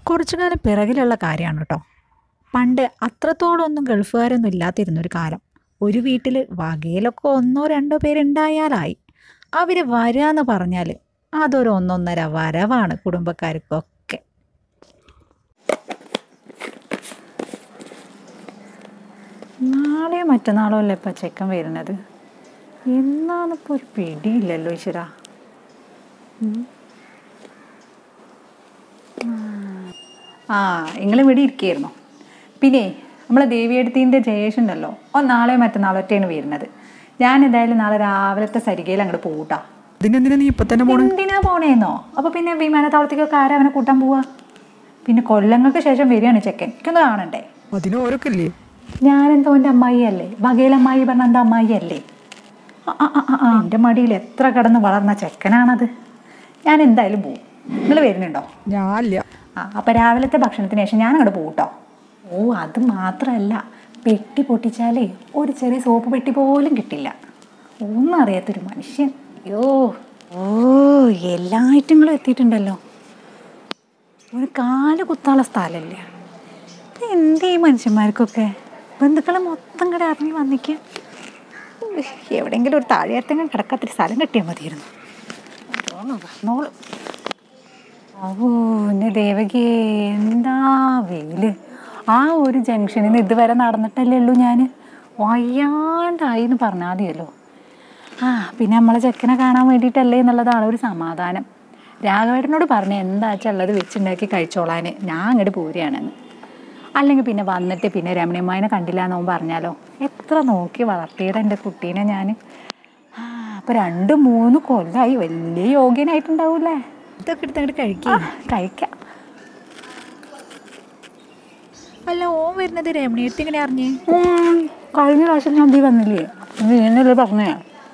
കുറച്ചു കാലം പിറകിലുള്ള കാര്യമാണ് കേട്ടോ പണ്ട് അത്രത്തോളമൊന്നും ഗൾഫുകാരൊന്നും ഇല്ലാത്തിരുന്നൊരു കാലം ഒരു വീട്ടിൽ വകയിലൊക്കെ ഒന്നോ രണ്ടോ പേരുണ്ടായാലായി അവർ വരാന്ന് പറഞ്ഞാൽ അതൊരു ഒന്നൊന്നര വരവാണ് കുടുംബക്കാർക്കൊക്കെ നാളെയോ മറ്റന്നാളോ അല്ലേ ഇപ്പം ചെക്കൻ വരുന്നത് എന്നാണിപ്പോൾ ഒരു പിടിയില്ലല്ലോ ഈശ്വര ആ നിങ്ങൾ ഇവിടെ ഇരിക്കുകയായിരുന്നു പിന്നെ നമ്മളെ ദേവിയെടുത്തിൻ്റെ ജയേഷ് ഉണ്ടല്ലോ ഓ നാളെ മറ്റന്നാളോ ഒറ്റയാണ് വരുന്നത് ഞാൻ എന്തായാലും നാളെ രാവിലത്തെ സരികയിൽ അങ്ങോട്ട് പോകൂട്ടാ അതിനെന്തിനാ നീ ഇപ്പൊ തന്നെ പോണേ എന്തിനാ പോണേന്നോ അപ്പൊ പിന്നെ വിമാനത്താവളത്തേക്കൊക്കെ ആരാ അവനെ കൂട്ടാൻ പോവാ പിന്നെ കൊല്ലങ്ങൾക്ക് ശേഷം വരികയാണ് ചെക്കൻ എനിക്കൊന്ന് കാണണ്ടേ അതിന് ഓരൊക്കെ ഇല്ലേ ഞാനെന്തോ എൻ്റെ അമ്മായി അല്ലേ വകയിലമ്മായി പറഞ്ഞ എൻ്റെ അമ്മായി അല്ലേ ആ, ആ, ആ, ആ, എൻ്റെ മടിയിൽ എത്ര കടന്ന് വളർന്ന ചെക്കനാണത് ഞാൻ എന്തായാലും പോവും നിങ്ങൾ വരുന്നുണ്ടോ ഞാനില്ല ആ അപ്പം രാവിലത്തെ ഭക്ഷണത്തിന് ശേഷം ഞാൻ അങ്ങോട്ട് പോകും കേട്ടോ ഓ അത് മാത്രമല്ല പെട്ടി പൊട്ടിച്ചാലേ ഒരു ചെറിയ സോപ്പ് പെട്ടി പോലും കിട്ടില്ല ഒന്നും അറിയാത്തൊരു മനുഷ്യൻ അയ്യോ ഓ എല്ലാ ഐറ്റങ്ങളും എത്തിയിട്ടുണ്ടല്ലോ ഒരു കാല് കുത്താനുള്ള സ്ഥലമില്ല ഇത് എന്തേ ഈ മനുഷ്യന്മാർക്കൊക്കെ ബന്ധുക്കളെ മൊത്തം കൂടെ ഇറങ്ങി വന്നിക്കുക എവിടെയെങ്കിലും ഒരു താഴെയത്തെങ്കിലും കിടക്കാത്തൊരു സ്ഥലം കിട്ടിയാൽ മതിയായിരുന്നു ഓരോന്ന് വന്നോളും ഓ എന്നെ ദേവകി എന്താ വെയില് ആ ഒരു ജംഗ്ഷനിൽ നിന്ന് ഇതുവരെ നടന്നിട്ടല്ലേ ഉള്ളൂ ഞാൻ വയ്യാണ്ടായി എന്ന് പറഞ്ഞാൽ മതിയല്ലോ ആ പിന്നെ നമ്മളെ ചെക്കനെ കാണാൻ വേണ്ടിയിട്ടല്ലേ എന്നുള്ളതാണ് ഒരു സമാധാനം രാഘവേട്ടനോട് പറഞ്ഞ എന്താ വെച്ചാൽ ഉള്ളത് വെച്ചുണ്ടാക്കി കഴിച്ചോളാൻ ഞാൻ അങ്ങോട്ട് പോരുകയാണെന്ന് അല്ലെങ്കിൽ പിന്നെ വന്നിട്ട് പിന്നെ രമണിയമ്മായിനെ കണ്ടില്ല എന്നോ പറഞ്ഞാലോ എത്ര നോക്കി വളർത്തിയത് എൻ്റെ കുട്ടീനെ ഞാൻ ആ അപ്പോൾ രണ്ട് മൂന്ന് കൊല്ലമായി വലിയ യോഗ്യനായിട്ടുണ്ടാവൂലേ ഇതൊക്കെ എടുത്തങ്ങോട്ട് ആ, കഴിക്കാം കഴിക്കാം അല്ല ഓൻ വരുന്നത് രമണിയെടുത്ത് ഇങ്ങനെ അറിഞ്ഞേ ഉം, കഴിഞ്ഞ പ്രാവശ്യം ഞാൻ നീ വന്നില്ലേ നീ എന്നല്ലേ പറഞ്ഞേ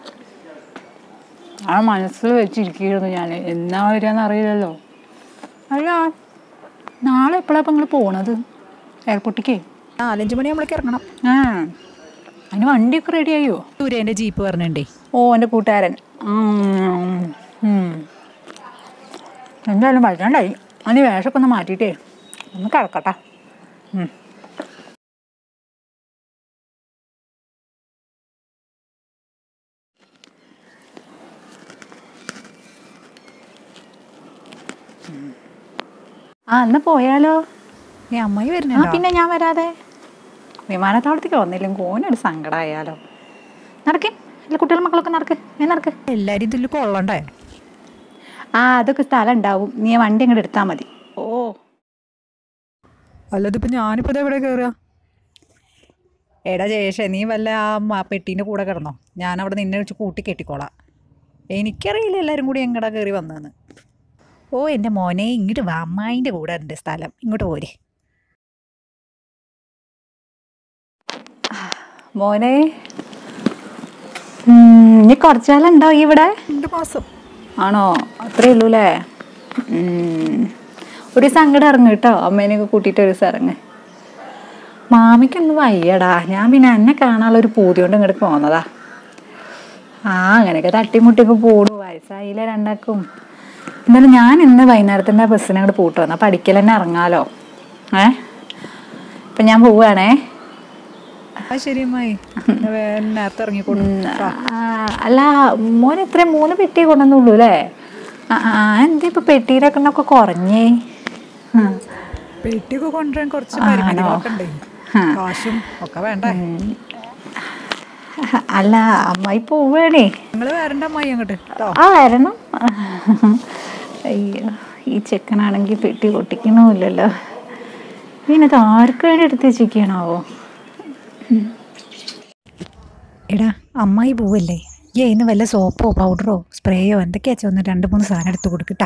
ആ മനസ്സിൽ വെച്ചിരിക്കുന്നു ഞാൻ എന്നാ വരികയെന്ന് അറിയില്ലല്ലോ അല്ല നാളെ എപ്പോഴാണ് ഇപ്പം നിങ്ങൾ പോണത് എയർപോർട്ടിക്ക് നാലഞ്ച് മണി നമ്മളേക്ക് ഇറങ്ങണം ആ അതിന് വണ്ടിയൊക്കെ റെഡി ആയോ സൂര്യേന്റെ ജീപ്പ് പറഞ്ഞിട്ടേ ഓ എൻ്റെ കൂട്ടുകാരൻ ഉം, ഉം. എന്തായാലും വൈകാണ്ടായി അതിന് വേഷമൊക്കെ ഒന്ന് മാറ്റിയിട്ടേ ഒന്ന് കിടക്കട്ടെ ഉം. ആ എന്നാ പോയാലോ നീ അമ്മായി ആ വരുന്നുണ്ടോ പിന്നെ ഞാൻ വരാതെ വിമാനത്താവളത്തേക്ക് വന്നില്ലെങ്കിൽ ഓനൊരു സങ്കടമായാലോ നടക്കേ എല്ലാ കുട്ടികളും മക്കളൊക്കെ നടക്ക് ഞാൻ നടക്ക് എല്ലാരും ഇതിൽ കൊള്ളണ്ടേ ആ അതൊക്കെ സ്ഥലം ഉണ്ടാവും നീ ആ വണ്ടി അങ്ങോട്ട് എടുത്താൽ മതി ഓ അല്ലതിപ്പോ ഞാനിപ്പോ ഇത് എവിടെ കയറുക എടാ ജയേഷേ നീ വല്ല ആ മ- പെട്ടീൻ്റെ കൂടെ കിടന്നോ ഞാൻ അവിടെ നിന്നെ വെച്ച് കൂട്ടി കെട്ടിക്കോളാം എനിക്കറിയില്ല എല്ലാവരും കൂടി എങ്ങടാ കയറി വന്നതെന്ന് ഓ എൻ്റെ മോനെ ഇങ്ങോട്ട് വാ അമ്മായിൻ്റെ കൂടെ ഉണ്ട് സ്ഥലം ഇങ്ങോട്ട് പോരെ മോനെ ഉം, ഇനി കുറച്ചാലുണ്ടോ ഈ ഇവിടെ രണ്ട് മാസം ആണോ അത്രേ ഉള്ളൂ അല്ലേ ഉം. ഒരു സങ്കടം ഇറങ്ങ് കേട്ടോ അമ്മേനെയൊക്കെ കൂട്ടിയിട്ട് ഒരു ദിവസം ഇറങ്ങ് മാമിക്കൊന്നും വയ്യടാ ഞാൻ പിന്നെ എന്നെ കാണാനുള്ള ഒരു പൂതി കൊണ്ട് ഇങ്ങോട്ട് പോന്നതാ ആ അങ്ങനെയൊക്കെ തട്ടിമുട്ടിയൊക്കെ പോണു വയസ്സായില്ല രണ്ടാക്കും എന്നാലും ഞാൻ ഇന്ന് വൈകുന്നേരത്തിൻ്റെ ബസ്സിനെ അങ്ങോട്ട് പോയിട്ട് വന്നാ പഠിക്കൽ തന്നെ ഇറങ്ങാലോ ഏ ഇപ്പം ഞാൻ പോവുകയാണേ ആ ശരി അമ്മായി വേ- നേരത്തെ ഇറങ്ങിക്കോളൂ ആ, അല്ല മോൻ ഇത്രയും മൂന്ന് പെട്ടി കൊണ്ടുവന്നുള്ളൂ അല്ലേ ആ ആ എന്താ ഇപ്പൊ പെട്ടിയിലൊക്കെ ഒക്കെ കുറഞ്ഞേ ആ. പെട്ടിയൊക്കെ കൊണ്ടുവരാൻ കുറച്ച് ആണോ? പരിമിതികളൊക്കെ ഉണ്ട് ആ. കാശും ഒക്കെ വേണ്ടേ അല്ല അമ്മായി പോവേണേ നിങ്ങൾ വരണ്ട അമ്മായി അങ്ങോട്ട് കേട്ടോ ആ വരണം അയ്യോ ഈ ചെക്കനാണെങ്കിൽ പെട്ടി പൊട്ടിക്കണമില്ലല്ലോ ഇതിനകത്ത് ആർക്ക് വേണ്ടി എടുത്ത് വെച്ചിരിക്കണാവോ എടാ അമ്മായി പോവല്ലേ ഈ അതിന് വല്ല സോപ്പോ പൗഡറോ സ്പ്രേയോ എന്തൊക്കെയാ ഒന്ന് രണ്ട് മൂന്ന് സാധനം എടുത്ത് കൊടുക്കട്ടാ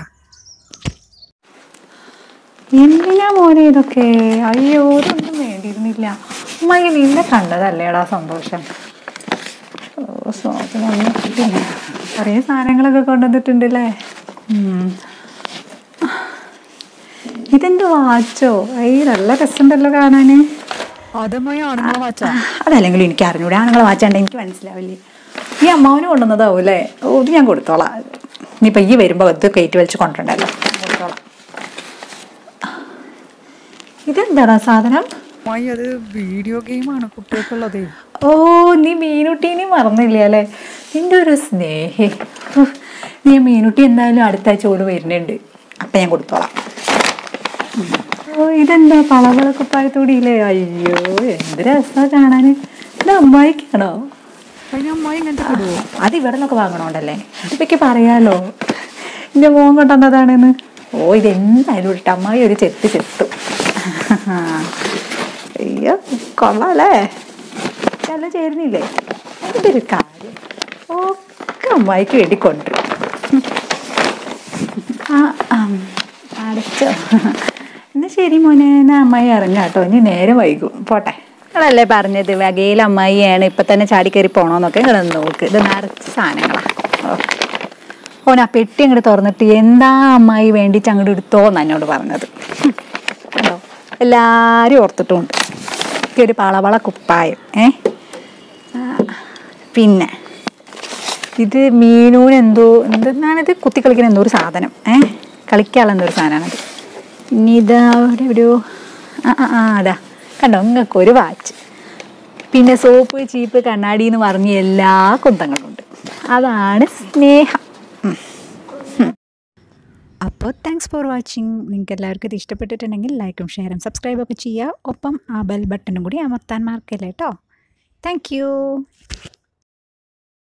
എന്തിനാ മോനെ ഇതൊക്കെ അയ്യോ ഇതൊന്നും വേണ്ടിയിരുന്നില്ല അമ്മായി നിന്നെ കണ്ടതല്ലേടാ സന്തോഷം ഓ സോപ്പിനൊന്നും കിട്ടില്ല കുറേ സാധനങ്ങളൊക്കെ കൊണ്ടുവന്നിട്ടുണ്ടല്ലേ ഉം. ഇതെന്ത് വാച്ചോ അയ്യ നല്ല രസമുണ്ടല്ലോ കാണാന് അതമ്മായി ആണുങ്ങളെ വാച്ചാ അതല്ലെങ്കിലും എനിക്ക് അറിഞ്ഞൂടെ ആണുങ്ങളെ വാച്ചാണ്ട് എനിക്ക് മനസ്സിലാവില്ലേ ഈ അമ്മാവന് കൊണ്ടുവന്നതാവും അല്ലേ ഓ ഇത് ഞാൻ കൊടുത്തോളാം ഇനിയിപ്പോൾ ഈ വരുമ്പോൾ ഇത് കയറ്റി വലിച്ച് കൊണ്ടുണ്ടല്ലോ കൊടുത്തോളാം ഇതെന്താടാ സാധനം അമ്മായി അത് വീഡിയോ ഗെയിമാണ് കുട്ടികൾക്കുള്ളതേ ഓ നീ മീനുട്ടീനെ മറന്നില്ല അല്ലേ നിന്റെ ഒരു സ്നേഹി ഉഫ്. നീ മീനുട്ടി എന്തായാലും അടുത്ത ആഴ്ച ഓട് വരുന്നുണ്ട് അപ്പം ഞാൻ കൊടുത്തോളാം ഉം. ഓ ഇതെന്താ പളവള കുപ്പായത്തോടിയില്ലേ അയ്യോ എന്ത് രസമാണ് കാണാൻ ഇത് അമ്മായിക്കാണോ അതിന് അമ്മായി ഇങ്ങനത്തെ ഇടുവോ അത് ഇവിടെ നിന്നൊക്കെ വാങ്ങണോണ്ടല്ലേ ഇപ്പൊക്കെ പറയാലോ എൻ്റെ മോൻ കൊണ്ടുവന്നതാണെന്ന് ഓ ഇതെന്തായാലും ഇട്ട് അമ്മായി ഒരു ചെത്ത് ചെത്തു അയ്യോ കൊള്ളാല്ലേ നല്ല ചേരുന്നില്ലേ അതിൻ്റെ ഒരു കാര്യം ഒക്കെ അമ്മായിക്ക് വേണ്ടി കൊണ്ടുവരും ആ ആം, അടച്ചോ എന്നാ ശരി മോനെ എന്നാ അമ്മായി ഇറങ്ങാം കേട്ടോ ഇനി നേരെ വൈകും പോട്ടെ നിങ്ങളല്ലേ പറഞ്ഞത് വകയിൽ അമ്മായിയാണ് ഇപ്പൊ തന്നെ ചാടി കയറി പോണോന്നൊക്കെ നിങ്ങൾ നോക്ക് ഇത് നിറച്ച് സാധനങ്ങളാ ഓ ഓൻ ആ പെട്ടി അങ്ങോട്ട് തുറന്നിട്ട് എന്താ അമ്മായി വേണ്ടിയിട്ട് അങ്ങോട്ട് എടുത്തോന്ന് എന്നോട് പറഞ്ഞത് ഹും. കണ്ടോ എല്ലാരും ഓർത്തിട്ടുമുണ്ട് ഈ ഒരു പളവള കുപ്പായം ഏ ആ, പിന്നെ ഇത് മീനൂന് എന്തോ എന്തെന്നാണിത് കുത്തി കളിക്കുന്ന എന്തോ ഒരു സാധനം ഏ കളിക്കാനുള്ള എന്തോ ഒരു സാധനമാണത് ഇനി ഇതാ അവിടെ ഒരു ആ ആ ആ അതാ കണ്ടോ നിങ്ങൾക്ക് ഒരു വാച്ച് പിന്നെ സോപ്പ് ചീപ്പ് കണ്ണാടി എന്ന് പറഞ്ഞ എല്ലാ കുന്തങ്ങളും ഉണ്ട് അതാണ് സ്നേഹം ഉം. അപ്പോൾ താങ്ക്സ് ഫോർ വാച്ചിങ് നിങ്ങൾക്ക് എല്ലാവർക്കും ഇത് ഇഷ്ടപ്പെട്ടിട്ടുണ്ടെങ്കിൽ ലൈക്കും ഷെയറും സബ്സ്ക്രൈബ് ഒക്കെ ചെയ്യുക ഒപ്പം ആ ബെൽ ബട്ടണും കൂടി അമർത്താൻ മറക്കല്ലേ കേട്ടോ താങ്ക് യു